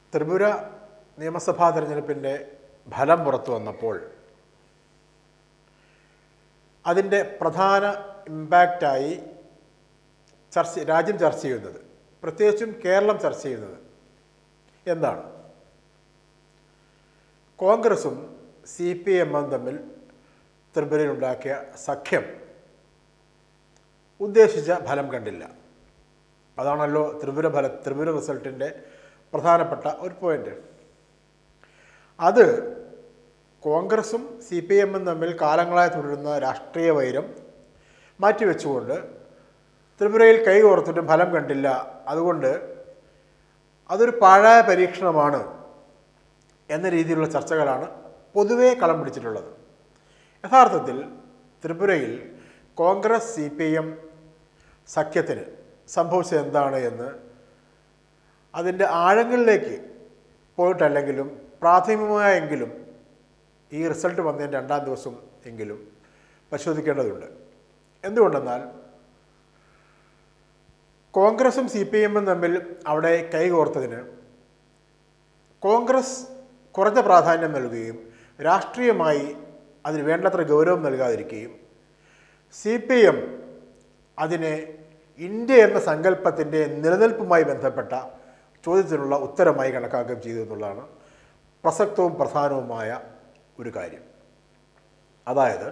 ത്രിപുര നിയമസഭാ തെരഞ്ഞെടുപ്പിൻ്റെ ഫലം പുറത്തു വന്നപ്പോൾ അതിൻ്റെ പ്രധാന ഇമ്പാക്റ്റായി ചർച്ച രാജ്യം ചർച്ച ചെയ്യുന്നത് പ്രത്യേകിച്ചും കേരളം ചർച്ച ചെയ്യുന്നത് എന്താണ് കോൺഗ്രസും സി പി എമ്മും തമ്മിൽ ത്രിപുരയിലുണ്ടാക്കിയ സഖ്യം ഉദ്ദേശിച്ച ഫലം കണ്ടില്ല അതാണല്ലോ ത്രിപുര ഫല ത്രിപുര റിസൾട്ടിൻ്റെ പ്രധാനപ്പെട്ട ഒരു പോയിന്റ് അത് കോൺഗ്രസും സി പി എമ്മും തമ്മിൽ കാലങ്ങളായി തുടരുന്ന രാഷ്ട്രീയ വൈരം മാറ്റിവെച്ചുകൊണ്ട് ത്രിപുരയിൽ കൈകോർത്തിട്ടും ഫലം കണ്ടില്ല അതുകൊണ്ട് അതൊരു പാഴായ പരീക്ഷണമാണ് എന്ന രീതിയിലുള്ള ചർച്ചകളാണ് പൊതുവേ കളം പിടിച്ചിട്ടുള്ളത് യഥാർത്ഥത്തിൽ ത്രിപുരയിൽ കോൺഗ്രസ് സി പി എം സഖ്യത്തിന് സംഭവിച്ചത് എന്താണ് എന്ന് അതിൻ്റെ ആഴങ്ങളിലേക്ക് പോയിട്ടല്ലെങ്കിലും പ്രാഥമികമായെങ്കിലും ഈ റിസൾട്ട് വന്നതിന് രണ്ടാം ദിവസം എങ്കിലും പരിശോധിക്കേണ്ടതുണ്ട് എന്തുകൊണ്ടെന്നാൽ കോൺഗ്രസും സി പി എമ്മും തമ്മിൽ അവിടെ കൈകോർത്തതിന് കോൺഗ്രസ് കുറഞ്ഞ പ്രാധാന്യം നൽകുകയും രാഷ്ട്രീയമായി അതിന് വേണ്ടത്ര ഗൗരവം നൽകാതിരിക്കുകയും സി പി എം അതിനെ ഇന്ത്യ എന്ന സങ്കല്പത്തിൻ്റെ നിലനിൽപ്പുമായി ബന്ധപ്പെട്ട ചോദ്യത്തിനുള്ള ഉത്തരമായി കണക്കാക്കുകയും ചെയ്തു എന്നുള്ളതാണ് പ്രസക്തവും പ്രധാനവുമായ ഒരു കാര്യം അതായത്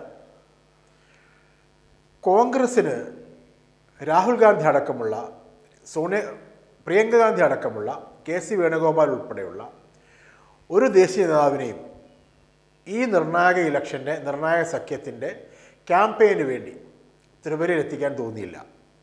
കോൺഗ്രസ്സിന് രാഹുൽ ഗാന്ധി അടക്കമുള്ള സോണിയ പ്രിയങ്ക ഗാന്ധി അടക്കമുള്ള കെ സി വേണുഗോപാൽ ഉൾപ്പെടെയുള്ള ഒരു ദേശീയ നേതാവിനെയും ഈ നിർണായക ഇലക്ഷൻ്റെ നിർണായക സഖ്യത്തിൻ്റെ ക്യാമ്പയിന് വേണ്ടി ത്രിപുരയിൽ എത്തിക്കാൻ തോന്നിയില്ല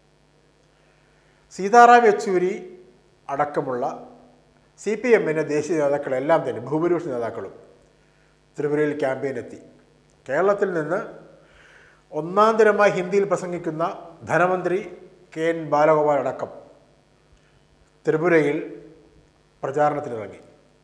സീതാറാം യെച്ചൂരി അടക്കമുള്ള സി പി എമ്മിൻ്റെ ദേശീയ നേതാക്കളെല്ലാം തന്നെ ഭൂരിപക്ഷ നേതാക്കളും ത്രിപുരയിൽ ക്യാമ്പയിനെത്തി കേരളത്തിൽ നിന്ന് ഒന്നാം തരമായി ഹിന്ദിയിൽ പ്രസംഗിക്കുന്ന ധനമന്ത്രി കെ എൻ ബാലഗോപാൽ അടക്കം ത്രിപുരയിൽ പ്രചാരണത്തിനിറങ്ങി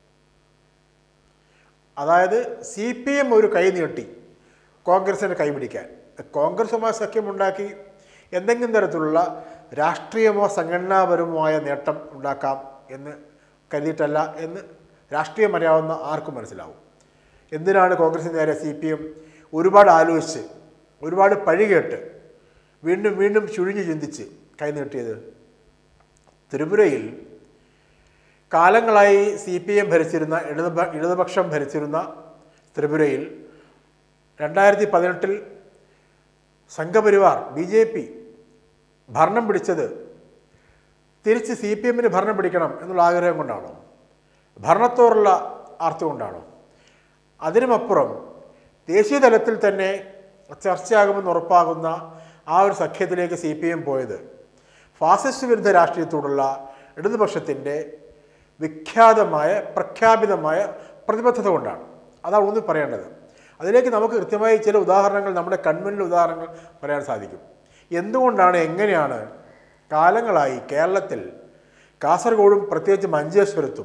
അതായത് സി പി എം ഒരു കൈ നീട്ടി കോൺഗ്രസിനെ കൈപിടിക്കാൻ കോൺഗ്രസുമായി സഖ്യമുണ്ടാക്കി എന്തെങ്കിലും തരത്തിലുള്ള രാഷ്ട്രീയമോ സംഘടനാപരവുമായ നേട്ടം ഉണ്ടാക്കാം എന്ന് കരുതിയിട്ടല്ല എന്ന് രാഷ്ട്രീയം അറിയാവുന്ന ആർക്കും മനസ്സിലാവും എന്തിനാണ് കോൺഗ്രസിന് നേരെ സി പി എം ഒരുപാട് ആലോചിച്ച് ഒരുപാട് പഴികേട്ട് വീണ്ടും വീണ്ടും ചുഴിഞ്ഞു ചിന്തിച്ച് കൈനീട്ടിയത് ത്രിപുരയിൽ കാലങ്ങളായി സി പി എം ഭരിച്ചിരുന്ന ഇടതുപ ഇടതുപക്ഷം ഭരിച്ചിരുന്ന ത്രിപുരയിൽ രണ്ടായിരത്തി പതിനെട്ടിൽ സംഘപരിവാർ ബി ജെ പി ഭരണം പിടിച്ചത് തിരിച്ച് സി പി എമ്മിന് ഭരണം പിടിക്കണം എന്നുള്ള ആഗ്രഹം കൊണ്ടാണോ ഭരണത്തോടുള്ള ആർത്തി കൊണ്ടാണോ അതിനുമപ്പുറം ദേശീയ തലത്തിൽ തന്നെ ചർച്ചയാകുമെന്ന് ഉറപ്പാകുന്ന ആ ഒരു സഖ്യത്തിലേക്ക് സി പി എം പോയത് ഫാസിസ്റ്റ് വിരുദ്ധ രാഷ്ട്രീയത്തോടുള്ള ഇടതുപക്ഷത്തിൻ്റെ വിഖ്യാതമായ പ്രഖ്യാപിതമായ പ്രതിബദ്ധത കൊണ്ടാണ് അതാണ് ഊന്നി പറയേണ്ടത് അതിലേക്ക് നമുക്ക് കൃത്യമായി ചില ഉദാഹരണങ്ങൾ നമ്മുടെ കൺമുന്നിൽ ഉദാഹരണങ്ങൾ പറയാൻ സാധിക്കും എന്തുകൊണ്ടാണ് എങ്ങനെയാണ് കാലങ്ങളായി കേരളത്തിൽ കാസർഗോഡും പ്രത്യേകിച്ച് മഞ്ചേശ്വരത്തും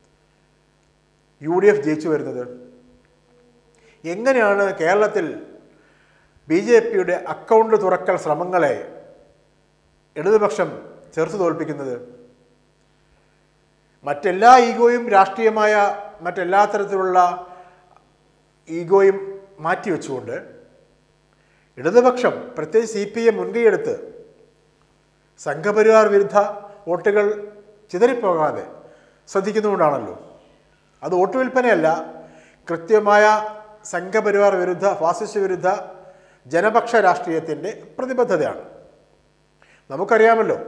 യു ഡി എഫ് ജയിച്ചു വരുന്നത് എങ്ങനെയാണ് കേരളത്തിൽ ബി ജെ പിയുടെ അക്കൗണ്ട് തുറക്കൽ ശ്രമങ്ങളെ ഇടതുപക്ഷം ചെറുത്തു തോൽപ്പിക്കുന്നത് മറ്റെല്ലാ ഈഗോയും രാഷ്ട്രീയമായ മറ്റെല്ലാ തരത്തിലുള്ള ഈഗോയും മാറ്റിവെച്ചുകൊണ്ട് ഇടതുപക്ഷം പ്രത്യേകിച്ച് സി പി എം മുൻകൈയെടുത്ത് സംഘപരിവാർ വിരുദ്ധ വോട്ടുകൾ ചിതറിപ്പോകാതെ ശ്രദ്ധിക്കുന്നുകൊണ്ടാണല്ലോ അത് വോട്ട് വിൽപ്പനയല്ല കൃത്യമായ സംഘപരിവാർ വിരുദ്ധ ഫാസിസ്റ്റ് വിരുദ്ധ ജനപക്ഷ രാഷ്ട്രീയത്തിൻ്റെ പ്രതിബദ്ധതയാണ് നമുക്കറിയാമല്ലോ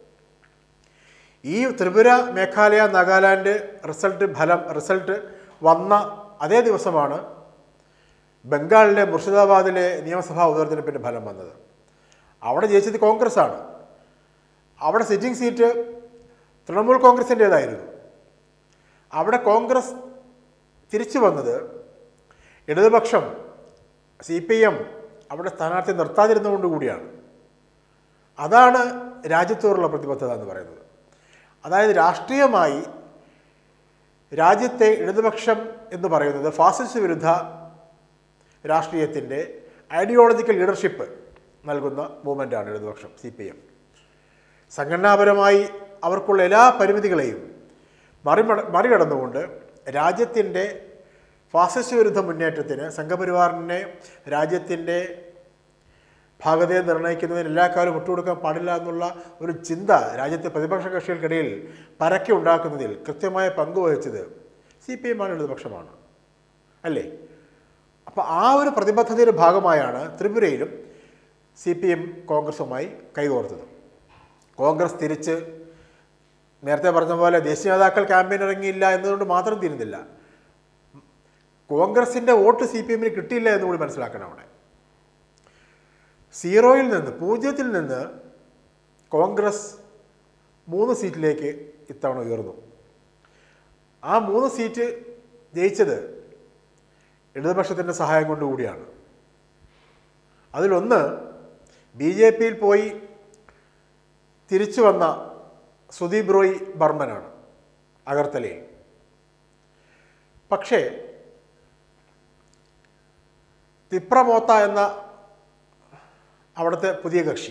ഈ ത്രിപുര മേഘാലയ നാഗാലാൻഡ് റിസൾട്ട് ഫലം റിസൾട്ട് വന്ന അതേ ദിവസമാണ് ബംഗാളിലെ മുർഷിദാബാദിലെ നിയമസഭാ ഉപതെരഞ്ഞെടുപ്പിൻ്റെ ഫലം വന്നത് അവിടെ ജയിച്ചത് കോൺഗ്രസ് ആണ് അവിടെ സിറ്റിംഗ് സീറ്റ് തൃണമൂൽ കോൺഗ്രസിൻ്റേതായിരുന്നു അവിടെ കോൺഗ്രസ് തിരിച്ചു വന്നത് ഇടതുപക്ഷം സി പി എം അവിടെ സ്ഥാനാർത്ഥി നിർത്താതിരുന്നുകൊണ്ട് കൂടിയാണ് അതാണ് രാജ്യത്തോടുള്ള പ്രതിബദ്ധത എന്ന് പറയുന്നത് അതായത് രാഷ്ട്രീയമായി രാജ്യത്തെ ഇടതുപക്ഷം എന്ന് പറയുന്നത് ഫാസിസ്റ്റ് വിരുദ്ധ രാഷ്ട്രീയത്തിൻ്റെ ഐഡിയോളജിക്കൽ ലീഡർഷിപ്പ് നൽകുന്ന മൂവ്മെൻ്റാണ് ഇടതുപക്ഷം സി പി എം സംഘടനാപരമായി അവർക്കുള്ള എല്ലാ പരിമിതികളെയും മറി മറികടന്നുകൊണ്ട് രാജ്യത്തിൻ്റെ ഫാസിസ്റ്റ് വിരുദ്ധ മുന്നേറ്റത്തിന് സംഘപരിവാറിനെ രാജ്യത്തിൻ്റെ ഭാഗതയെ നിർണ്ണയിക്കുന്നതിന് എല്ലാ കാലവും വിട്ടുകൊടുക്കാൻ പാടില്ല എന്നുള്ള ഒരു ചിന്ത രാജ്യത്തെ പ്രതിപക്ഷ കക്ഷികൾക്കിടയിൽ പരക്കെ ഉണ്ടാക്കുന്നതിൽ കൃത്യമായ പങ്കുവഹിച്ചത് സി പി എം ആണ് ഇടതുപക്ഷമാണ് അല്ലേ അപ്പോൾ ആ ഒരു പ്രതിബദ്ധതയുടെ ഭാഗമായാണ് ത്രിപുരയിലും സി പി എം കോൺഗ്രസുമായി കൈകോർത്തത് കോൺഗ്രസ് തിരിച്ച് നേരത്തെ പറഞ്ഞ പോലെ ദേശീയ നേതാക്കൾ ക്യാമ്പയിൻ ഇറങ്ങിയില്ല എന്നതുകൊണ്ട് മാത്രം തീരുന്നില്ല കോൺഗ്രസിൻ്റെ വോട്ട് സി പി എമ്മിന് കിട്ടിയില്ല എന്നുകൂടി മനസ്സിലാക്കണം അവിടെ സീറോയിൽ നിന്ന് പൂജ്യത്തിൽ നിന്ന് കോൺഗ്രസ് മൂന്ന് സീറ്റിലേക്ക് ഇത്തവണ ഉയർന്നു ആ മൂന്ന് സീറ്റ് ജയിച്ചത് ഇടതുപക്ഷത്തിൻ്റെ സഹായം കൊണ്ടുകൂടിയാണ് അതിലൊന്ന് ബി ജെ പിയിൽ പോയി തിരിച്ചു വന്ന സുദീപ് റോയ് ബർമനാണ് അഗർത്തലയിൽ പക്ഷേ തിപ്രമോത്ത എന്ന അവിടുത്തെ പുതിയ കക്ഷി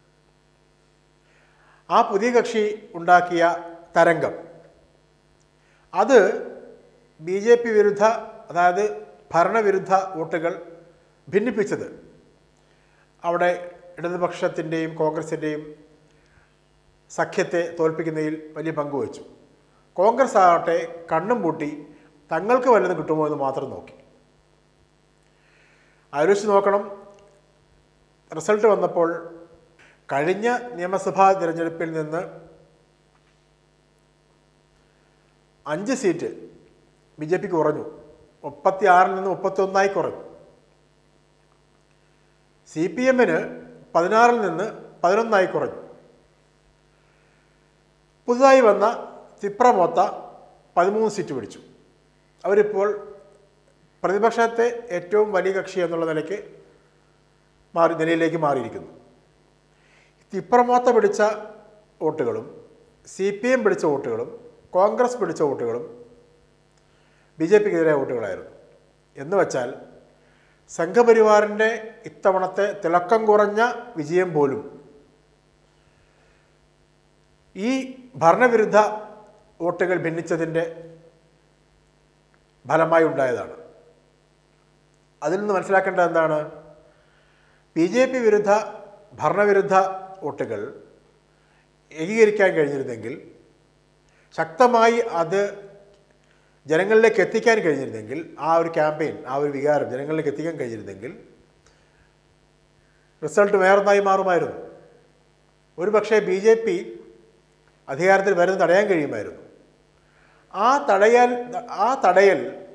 ആ പുതിയ കക്ഷി ഉണ്ടാക്കിയ തരംഗം അത് ബി ജെ പി വിരുദ്ധ അതായത് ഭരണവിരുദ്ധ വോട്ടുകൾ ഭിന്നിപ്പിച്ചത് അവിടെ ഇടതുപക്ഷത്തിൻ്റെയും കോൺഗ്രസിൻ്റെയും സഖ്യത്തെ തോൽപ്പിക്കുന്നതിൽ വലിയ പങ്കുവച്ചു കോൺഗ്രസ് ആകട്ടെ കണ്ണും പൂട്ടി തങ്ങൾക്ക് വല്ലതും കിട്ടുമോ എന്ന് മാത്രം നോക്കി ആലോചിച്ച് നോക്കണം റിസൾട്ട് വന്നപ്പോൾ കഴിഞ്ഞ നിയമസഭാ തിരഞ്ഞെടുപ്പിൽ നിന്ന് അഞ്ച് സീറ്റ് ബി ജെ പിക്ക് കുറഞ്ഞു മുപ്പത്തി ആറിൽ നിന്ന് മുപ്പത്തി ഒന്നായി കുറഞ്ഞു സി പി എമ്മിന് പതിനാറിൽ നിന്ന് പതിനൊന്നായി കുറഞ്ഞു പുതുതായി വന്ന തിപ്രമൊത്ത പതിമൂന്ന് സീറ്റ് പിടിച്ചു അവരിപ്പോൾ പ്രതിപക്ഷത്തെ ഏറ്റവും വലിയ കക്ഷി എന്നുള്ള നിലയ്ക്ക് മാറി നിലയിലേക്ക് മാറിയിരിക്കുന്നു തിപ്രമോത്ത പിടിച്ച വോട്ടുകളും സി പി എം പിടിച്ച വോട്ടുകളും കോൺഗ്രസ് പിടിച്ച വോട്ടുകളും ബി ജെ പിക്കെതിരായ വോട്ടുകളായിരുന്നു എന്ന് വച്ചാൽ സംഘപരിവാറിൻ്റെ ഇത്തവണത്തെ തിളക്കം കുറഞ്ഞ വിജയം പോലും ഈ ഭരണവിരുദ്ധ വോട്ടുകൾ ഭിന്നിച്ചതിൻ്റെ ഫലമായി ഉണ്ടായതാണ് അതിൽ നിന്ന് മനസ്സിലാക്കേണ്ടത് എന്താണ് ബി ജെ പി വിരുദ്ധ ഭരണവിരുദ്ധ വോട്ടുകൾ ഏകീകരിക്കാൻ കഴിഞ്ഞിരുന്നെങ്കിൽ ശക്തമായി അത് ജനങ്ങളിലേക്ക് എത്തിക്കാൻ കഴിഞ്ഞിരുന്നെങ്കിൽ ആ ഒരു ക്യാമ്പയിൻ ആ ഒരു വികാരം ജനങ്ങളിലേക്ക് എത്തിക്കാൻ കഴിഞ്ഞിരുന്നെങ്കിൽ റിസൾട്ട് വേറൊന്നായി മാറുമായിരുന്നു ഒരു പക്ഷേ ബി ജെ പി അധികാരത്തിൽ വരുന്നത് തടയാൻ കഴിയുമായിരുന്നു ആ തടയാൻ ആ തടയൽ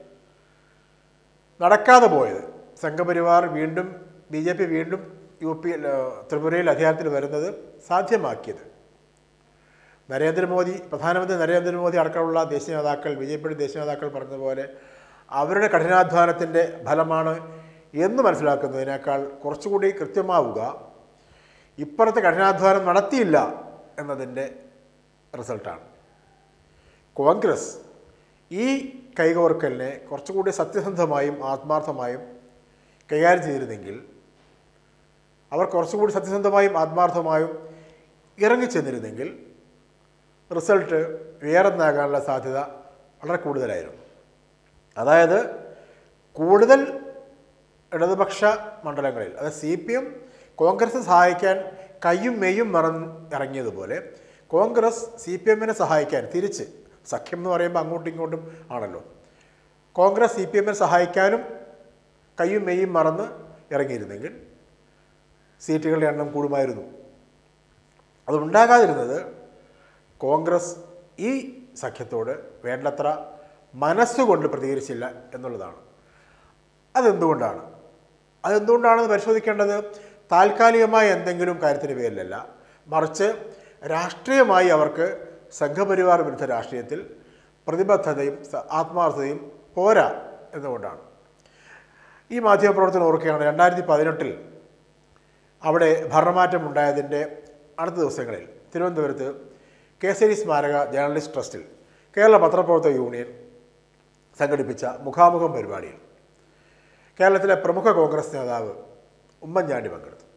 നടക്കാതെ പോയത് സംഘപരിവാർ വീണ്ടും ബി ജെ പി വീണ്ടും യു പി ത്രിപുരയിൽ അധികാരത്തിൽ വരുന്നത് സാധ്യമാക്കിയത് നരേന്ദ്രമോദി പ്രധാനമന്ത്രി നരേന്ദ്രമോദി അടക്കമുള്ള ദേശീയ നേതാക്കൾ ബി ജെ പിയുടെ ദേശീയ നേതാക്കൾ പറഞ്ഞതുപോലെ അവരുടെ കഠിനാധ്വാനത്തിൻ്റെ ഫലമാണ് എന്ന് മനസ്സിലാക്കുന്നതിനേക്കാൾ കുറച്ചുകൂടി കൃത്യമാവുക ഇപ്പുറത്തെ കഠിനാധ്വാനം നടത്തിയില്ല എന്നതിൻ്റെ റിസൾട്ടാണ് കോൺഗ്രസ് ഈ കൈകോർക്കലിനെ കുറച്ചുകൂടി സത്യസന്ധമായും ആത്മാർത്ഥമായും കൈകാര്യം ചെയ്തിരുന്നെങ്കിൽ അവർ കുറച്ചുകൂടി സത്യസന്ധമായും ആത്മാർത്ഥമായും ഇറങ്ങിച്ചെന്നിരുന്നെങ്കിൽ റിസൾട്ട് വേറൊന്നാകാനുള്ള സാധ്യത വളരെ കൂടുതലായിരുന്നു അതായത് കൂടുതൽ ഇടതുപക്ഷ മണ്ഡലങ്ങളിൽ അതായത് സി പി എം കോൺഗ്രസ് സഹായിക്കാൻ കയ്യും മെയ്യും മറന്ന് ഇറങ്ങിയതുപോലെ കോൺഗ്രസ് സി പി എമ്മിനെ സഹായിക്കാൻ തിരിച്ച് സഖ്യം എന്ന് പറയുമ്പോൾ അങ്ങോട്ടും ഇങ്ങോട്ടും ആണല്ലോ കോൺഗ്രസ് സി പി എമ്മിനെ സഹായിക്കാനും കയ്യും മെയ്യും മറന്ന് ഇറങ്ങിയിരുന്നെങ്കിൽ സീറ്റുകളുടെ എണ്ണം കൂടുമായിരുന്നു അതുണ്ടാകാതിരുന്നത് കോൺഗ്രസ് ഈ സഖ്യത്തോട് വേണ്ടത്ര മനസ്സുകൊണ്ട് പ്രതികരിച്ചില്ല എന്നുള്ളതാണ് അതെന്തുകൊണ്ടാണ് അതെന്തുകൊണ്ടാണെന്ന് പരിശോധിക്കേണ്ടത് താൽക്കാലികമായ എന്തെങ്കിലും കാര്യത്തിന് പേരിലല്ല മറിച്ച് രാഷ്ട്രീയമായി അവർക്ക് സംഘപരിവാർ വിരുദ്ധ രാഷ്ട്രീയത്തിൽ പ്രതിബദ്ധതയും സ- ആത്മാർത്ഥതയും പോരാ എന്നുകൊണ്ടാണ് ഈ മാധ്യമപ്രവർത്തനം ഓർക്കുകയാണ് രണ്ടായിരത്തി പതിനെട്ടിൽ അവിടെ ഭരണമാറ്റം ഉണ്ടായതിൻ്റെ അടുത്ത ദിവസങ്ങളിൽ തിരുവനന്തപുരത്ത് കേസരി സ്മാരക ജേർണലിസ്റ്റ് ട്രസ്റ്റിൽ കേരള പത്രപ്രവർത്തക യൂണിയൻ സംഘടിപ്പിച്ച മുഖാമുഖം പരിപാടിയിൽ കേരളത്തിലെ പ്രമുഖ കോൺഗ്രസ് നേതാവ് ഉമ്മൻചാണ്ടി പങ്കെടുത്തു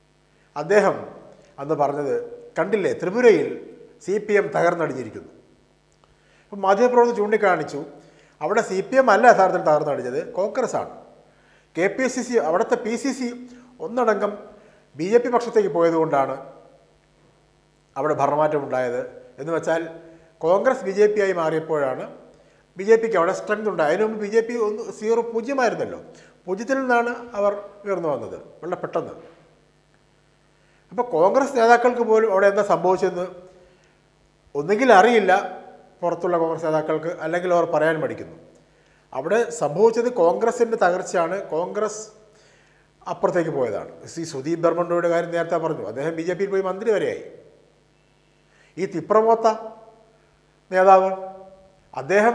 അദ്ദേഹം അന്ന് പറഞ്ഞത് കണ്ടില്ലേ ത്രിപുരയിൽ സി പി എം തകർന്നടിഞ്ഞിരിക്കുന്നു ഇപ്പം മാധ്യമപ്രവർത്തകർ ചൂണ്ടിക്കാണിച്ചു അവിടെ സി പി എം അല്ല യഥാർത്ഥത്തിൽ തകർന്നടിച്ചത് കോൺഗ്രസ് ആണ് കെ പി സി സി അവിടുത്തെ പി സി സി ഒന്നടങ്കം ബി ജെ പി പക്ഷത്തേക്ക് പോയതുകൊണ്ടാണ് അവിടെ ഭരണമാറ്റം ഉണ്ടായത് എന്ന് വെച്ചാൽ കോൺഗ്രസ് ബി ജെ പി ആയി മാറിയപ്പോഴാണ് ബി ജെ പിക്ക് അവിടെ സ്ട്രെങ്ത് ഉണ്ടായത് അതിനു മുമ്പ് ബി ജെ പി ഒന്ന് സീറോ പൂജ്യമായിരുന്നല്ലോ പൂജ്യത്തിൽ നിന്നാണ് അവർ ഉയർന്നു വന്നത് വളരെ പെട്ടെന്ന് അപ്പോൾ കോൺഗ്രസ് നേതാക്കൾക്ക് പോലും അവിടെ എന്താ സംഭവിച്ചതെന്ന് ഒന്നുകിൽ അറിയില്ല പുറത്തുള്ള കോൺഗ്രസ് നേതാക്കൾക്ക് അല്ലെങ്കിൽ അവർ പറയാൻ മടിക്കുന്നു അവിടെ സംഭവിച്ചത് കോൺഗ്രസിൻ്റെ തകർച്ചയാണ് കോൺഗ്രസ് അപ്പുറത്തേക്ക് പോയതാണ് സി സുദീപ് ബർമണ്ടോയുടെ കാര്യം നേരത്തെ പറഞ്ഞു അദ്ദേഹം ബി ജെ പിയിൽ പോയി മന്ത്രി വരെയായി ഈ തിപ്രമോത്ത നേതാവ് അദ്ദേഹം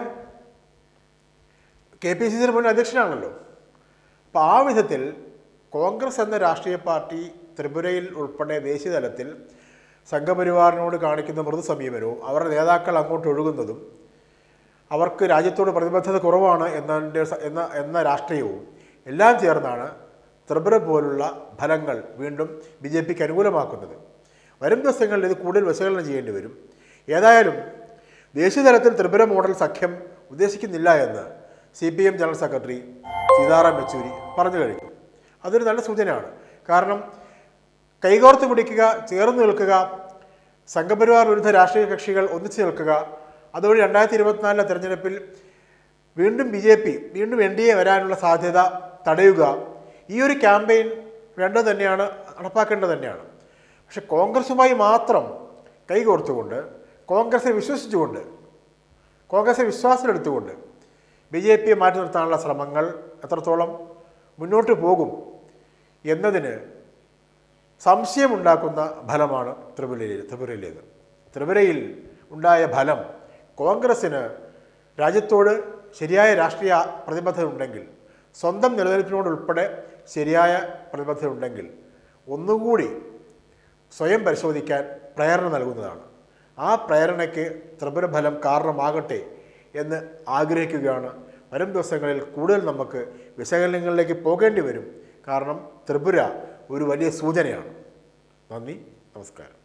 കെ പി സി സിയുടെ മുൻ അധ്യക്ഷനാണല്ലോ അപ്പോൾ ആ വിധത്തിൽ കോൺഗ്രസ് എന്ന രാഷ്ട്രീയ പാർട്ടി ത്രിപുരയിൽ ഉൾപ്പെടെ ദേശീയ തലത്തിൽ സംഘപരിവാറിനോട് കാണിക്കുന്ന മൃദു സമീപനവും അവരുടെ നേതാക്കൾ അങ്ങോട്ട് ഒഴുകുന്നതും അവർക്ക് രാജ്യത്തോട് പ്രതിബദ്ധത കുറവാണ് എന്നതിൻ്റെ സ- എന്ന എന്ന രാഷ്ട്രീയവും എല്ലാം ചേർന്നാണ് ത്രിപുര പോലുള്ള ഫലങ്ങൾ വീണ്ടും ബി ജെ പിക്ക് അനുകൂലമാക്കുന്നത് വരും ദിവസങ്ങളിൽ ഇത് കൂടുതൽ വിശകലനം ചെയ്യേണ്ടി വരും ഏതായാലും ദേശീയതലത്തിൽ ത്രിപുര മോഡൽ സഖ്യം ഉദ്ദേശിക്കുന്നില്ല എന്ന് C P M general secretary Sitaram Yechury പറഞ്ഞു കഴിഞ്ഞു അതൊരു നല്ല സൂചനയാണ് കാരണം കൈകോർത്ത് പിടിക്കുക ചേർന്ന് നിൽക്കുക സംഘപരിവാർ വിരുദ്ധ രാഷ്ട്രീയ കക്ഷികൾ ഒന്നിച്ചു നിൽക്കുക അതുവഴി രണ്ടായിരത്തി ഇരുപത്തിനാലിലെ തെരഞ്ഞെടുപ്പിൽ വീണ്ടും ബി ജെ പി വീണ്ടും എൻ ഡി എ വരാനുള്ള സാധ്യത തടയുക ഈ ഒരു ക്യാമ്പയിൻ വേണ്ടത് തന്നെയാണ് നടപ്പാക്കേണ്ടത് തന്നെയാണ് പക്ഷെ കോൺഗ്രസുമായി മാത്രം കൈകോർത്തുകൊണ്ട് കോൺഗ്രസിനെ വിശ്വസിച്ചുകൊണ്ട് കോൺഗ്രസിനെ വിശ്വാസത്തിലെടുത്തുകൊണ്ട് ബി ജെ പിയെ മാറ്റി നിർത്താനുള്ള ശ്രമങ്ങൾ എത്രത്തോളം മുന്നോട്ട് പോകും എന്നതിന് സംശയമുണ്ടാക്കുന്ന ഫലമാണ് ത്രിപുരയിൽ ത്രിപുരയിലേത് ത്രിപുരയിൽ ഉണ്ടായ ഫലം കോൺഗ്രസ്സിന് രാജ്യത്തോട് ശരിയായ രാഷ്ട്രീയ പ്രതിബദ്ധത ഉണ്ടെങ്കിൽ സ്വന്തം നിലനിൽപ്പിനോടുൾപ്പെടെ ശരിയായ പ്രതിബദ്ധത ഉണ്ടെങ്കിൽ ഒന്നുകൂടി സ്വയം പരിശോധിക്കാൻ പ്രേരണ നൽകുന്നതാണ് ആ പ്രേരണയ്ക്ക് ത്രിപുര ഫലം കാരണമാകട്ടെ എന്ന് ആഗ്രഹിക്കുകയാണ് വരും ദിവസങ്ങളിൽ കൂടുതൽ നമുക്ക് വിശകലനങ്ങളിലേക്ക് പോകേണ്ടി വരും കാരണം ത്രിപുര ഒരു വലിയ സൂചനയാണ് നന്ദി നമസ്കാരം